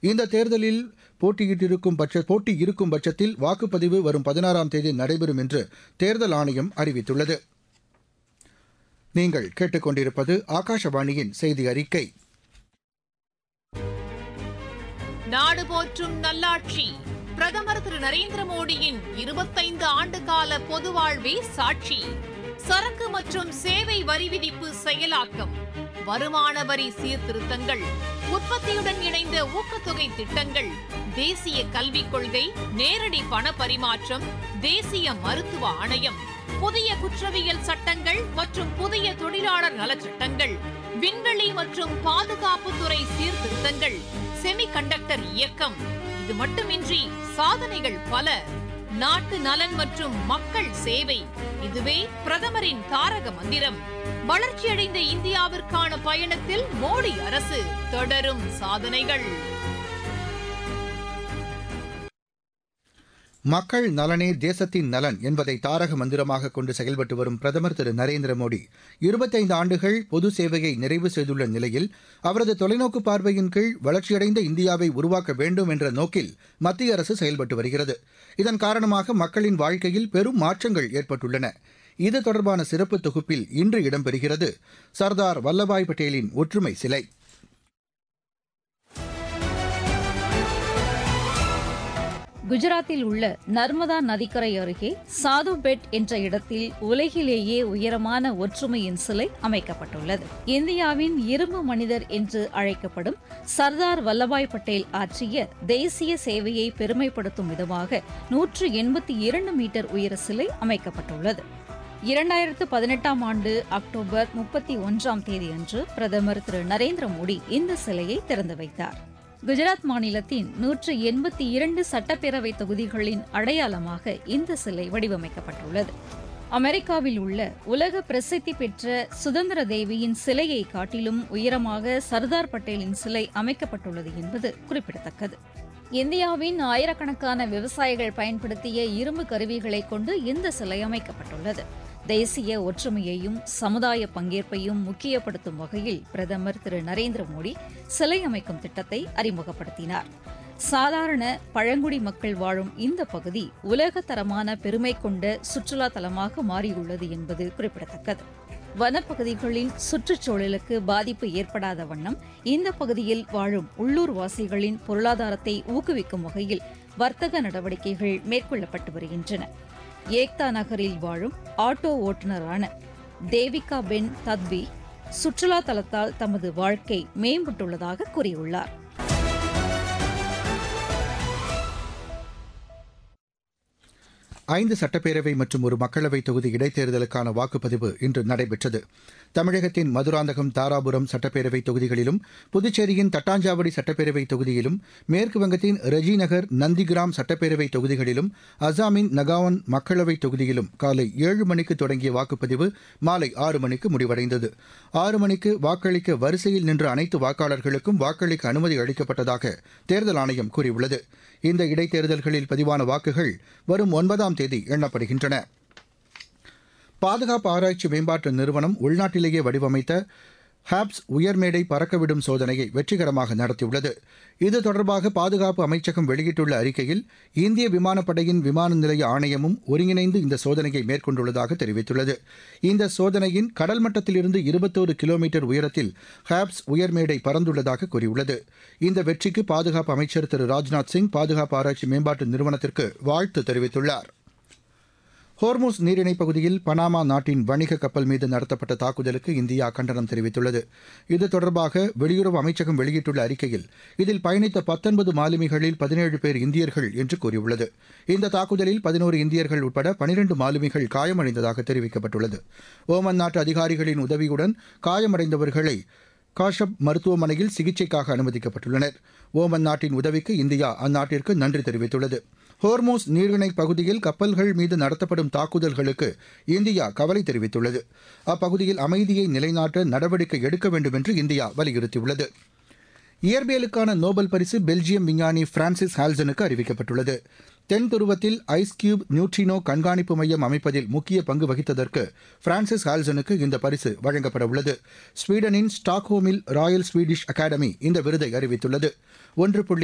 இந்த தேர்தலில் போட்டியிட்டிருக்கும் பட்ச போட்டி இருக்கும் பட்சத்தில் வாக்குப்பதிவு வரும் பதினாறாம் தேதி நடைபெறும் என்று தேர்தல் ஆணையம் அறிவித்துள்ளது நீங்கள் கேட்டுக்கொண்டிருப்பது ஆகாஷவாணியின் செய்தி அறிக்கை நாடு போற்றும் நல்லாட்சி பிரதமர் திரு நரேந்திர மோடியின் இருபத்தைந்து ஆண்டு கால பொது வாழ்வே சாட்சி சரக்கு மற்றும் சேவை வரி விதிப்பு செயலாக்கம் வருமான வரி சீர்திருத்தங்கள் உற்பத்தியுடன் இணைந்த ஊக்கத்தொகை திட்டங்கள் தேசிய கல்விக் கொள்கை நேரடி பண பரிமாற்றம் தேசிய மருத்துவ ஆணையம் புதிய குற்றவியல் சட்டங்கள் மற்றும் புதிய தொழிலாளர் நலச்சட்டங்கள் விண்வெளி மற்றும் பாதுகாப்புத்துறை சீர்திருத்தங்கள் செமிகண்டக்டர் இயக்கம் இது மட்டுமின்றி சாதனைகள் பல நாட்டு நலன் மற்றும் மக்கள் சேவை இதுவே பிரதமரின் தாரக மந்திரம் வளர்ச்சியடைந்த இந்தியாவிற்கான பயணத்தில் மோடி அரசு தொடரும் சாதனைகள் மக்கள் நலனே தேசத்தின் நலன் என்பதை தாரக மந்திரமாக கொண்டு செயல்பட்டு வரும் பிரதமர் திரு நரேந்திர மோடி இருபத்தைந்து ஆண்டுகள் பொது சேவையை நிறைவு செய்துள்ள நிலையில் அவரது தொலைநோக்கு பார்வையின் கீழ் வளர்ச்சியடைந்த இந்தியாவை உருவாக்க வேண்டும் என்ற நோக்கில் மத்திய அரசு செயல்பட்டு வருகிறது இதன் காரணமாக மக்களின் வாழ்க்கையில் பெரும் மாற்றங்கள் ஏற்பட்டுள்ளன இது தொடர்பான சிறப்பு தொகுப்பில் இன்று இடம்பெறுகிறது சர்தார் வல்லபாய் பட்டேலின் ஒற்றுமை சிலை குஜராத்தில் உள்ள நர்மதா நதிக்கரை அருகே சாதுபெட் என்ற இடத்தில் உலகிலேயே உயரமான ஒற்றுமையின் சிலை அமைக்கப்பட்டுள்ளது இந்தியாவின் இரும்பு மனிதர் என்று அழைக்கப்படும் சர்தார் வல்லபாய் பட்டேல் ஆற்றிய தேசிய சேவையை பெருமைப்படுத்தும் விதமாக நூற்று எண்பத்தி இரண்டு மீட்டர் உயர சிலை அமைக்கப்பட்டுள்ளது இரண்டாயிரத்து பதினெட்டாம் ஆண்டு அக்டோபர் முப்பத்தி ஒன்றாம் தேதியன்று பிரதமர் திரு நரேந்திர மோடி இந்த சிலையை திறந்து வைத்தார் குஜராத் மாநிலத்தின் நூற்று எண்பத்தி இரண்டு சட்டப்பேரவை தொகுதிகளின் அடையாளமாக இந்த சிலை வடிவமைக்கப்பட்டுள்ளது அமெரிக்காவில் உள்ள உலக பிரசித்தி பெற்ற சுதந்திர தேவியின் சிலையை காட்டிலும் உயரமாக சர்தார் பட்டேலின் சிலை அமைக்கப்பட்டுள்ளது என்பது குறிப்பிடத்தக்கது இந்தியாவின் ஆயிரக்கணக்கான விவசாயிகள் பயன்படுத்திய இரும்பு கருவிகளை கொண்டு இந்த சிலை அமைக்கப்பட்டுள்ளது தேசிய ஒற்றுமையையும் சமுதாய பங்கேற்பையும் முக்கியப்படுத்தும் வகையில் பிரதமர் திரு நரேந்திர மோடி சிலை அமைக்கும் திட்டத்தை அறிமுகப்படுத்தினார் சாதாரண பழங்குடி மக்கள் வாழும் இந்த பகுதி உலகத்தரமான பெருமை கொண்ட சுற்றுலா தலமாக மாறியுள்ளது என்பது குறிப்பிடத்தக்கது வனப்பகுதிகளின் சுற்றுச்சூழலுக்கு பாதிப்பு ஏற்படாத வண்ணம் இந்த பகுதியில் வாழும் உள்ளூர்வாசிகளின் பொருளாதாரத்தை ஊக்குவிக்கும் வகையில் வர்த்தக நடவடிக்கைகள் மேற்கொள்ளப்பட்டு வருகின்றன ஏக்தா நகரில் வாழும் ஆட்டோ ஓட்டுநரான தேவிகா பென் தத்வி சுற்றுலா தலத்தால் தமது வாழ்க்கை மேம்பட்டுள்ளதாக கூறியுள்ளார் ஐந்து சட்டப்பேரவை மற்றும் ஒரு மக்களவைத் தொகுதி இடைத்தேர்தலுக்கான வாக்குப்பதிவு இன்று நடைபெற்றது தமிழகத்தின் மதுராந்தகம் தாராபுரம் சட்டப்பேரவை தொகுதிகளிலும் புதுச்சேரியின் தட்டாஞ்சாவடி சட்டப்பேரவை தொகுதியிலும் மேற்கு வங்கத்தின் ரெஜிநகர் நந்திகிராம் சட்டப்பேரவை தொகுதிகளிலும் அசாமின் நகாவன் மக்களவை தொகுதியிலும் காலை ஏழு மணிக்கு தொடங்கிய வாக்குப்பதிவு மாலை ஆறு மணிக்கு முடிவடைந்தது ஆறு மணிக்கு வாக்களிக்க வரிசையில் நின்ற அனைத்து வாக்காளர்களுக்கும் வாக்களிக்க அனுமதி அளிக்கப்பட்டதாக தேர்தல் ஆணையம் கூறியுள்ளது இந்த இடைத்தேர்தல்களில் பதிவான வாக்குகள் வரும் ஒன்பதாம் தேதி எண்ணப்படுகின்றன பாதுகாப்பு ஆராய்ச்சி மேம்பாட்டு நிறுவனம் உள்நாட்டிலேயே வடிவமைத்த ஹாப்ஸ் உயர்மேடை பறக்கவிடும் சோதனையை வெற்றிகரமாக நடத்தியுள்ளது இது தொடர்பாக பாதுகாப்பு அமைச்சகம் வெளியிட்டுள்ள அறிக்கையில் இந்திய விமானப்படையின் விமான நிலைய ஆணையமும் ஒருங்கிணைந்து இந்த சோதனையை மேற்கொண்டுள்ளதாக தெரிவித்துள்ளது இந்த சோதனையின் கடல் மட்டத்திலிருந்து இருபத்தோரு கிலோமீட்டர் உயரத்தில் ஹாப்ஸ் உயர்மேடை பறந்துள்ளதாக கூறியுள்ளது இந்த வெற்றிக்கு பாதுகாப்பு அமைச்சர் திரு ராஜ்நாத் சிங் பாதுகாப்பு ஆராய்ச்சி மேம்பாட்டு நிறுவனத்திற்கு வாழ்த்து தெரிவித்துள்ளார் ஹோர்மூஸ் நீரிணைப் பகுதியில் பனாமா நாட்டின் வணிக கப்பல் மீது நடத்தப்பட்ட தாக்குதலுக்கு இந்தியா கண்டனம் தெரிவித்துள்ளது இது தொடர்பாக வெளியுறவு அமைச்சகம் வெளியிட்டுள்ள அறிக்கையில் இதில் பயணித்த பத்தொன்பது மாலுமிகளில் பதினேழு பேர் இந்தியர்கள் என்று கூறியுள்ளது இந்த தாக்குதலில் பதினோரு இந்தியர்கள் உட்பட பனிரண்டு மாலுமிகள் காயமடைந்ததாக தெரிவிக்கப்பட்டுள்ளது ஓமன் நாட்டு அதிகாரிகளின் உதவியுடன் காயமடைந்தவர்களை காஷப் மருத்துவமனையில் சிகிச்சைக்காக அனுமதிக்கப்பட்டுள்ளனர் ஓமன் நாட்டின் உதவிக்கு இந்தியா அந்நாட்டிற்கு நன்றி தெரிவித்துள்ளது ஹோர்மோஸ் நீரிணை பகுதியில் கப்பல்கள் மீது நடத்தப்படும் தாக்குதல்களுக்கு இந்தியா கவலை தெரிவித்துள்ளது அப்பகுதியில் அமைதியை நிலைநாட்ட நடவடிக்கை எடுக்க வேண்டும் என்று இந்தியா வலியுறுத்தியுள்ளது இயற்பியலுக்கான நோபல் பரிசு பெல்ஜியம் விஞ்ஞானி பிரான்சிஸ் ஹால்சனுக்கு அறிவிக்கப்பட்டுள்ளது தென் துருவத்தில் ஐஸ் கியூப் நியூட்ரினோ கண்காணிப்பு மையம் அமைப்பதில் முக்கிய பங்கு வகித்ததற்கு பிரான்சிஸ் ஹால்சனுக்கு இந்த பரிசு வழங்கப்பட உள்ளது ஸ்வீடனின் ஸ்டாக்ஹோமில் ராயல் ஸ்வீடிஷ் அகாடமி இந்த விருதை அறிவித்துள்ளது ஒன்று புள்ளி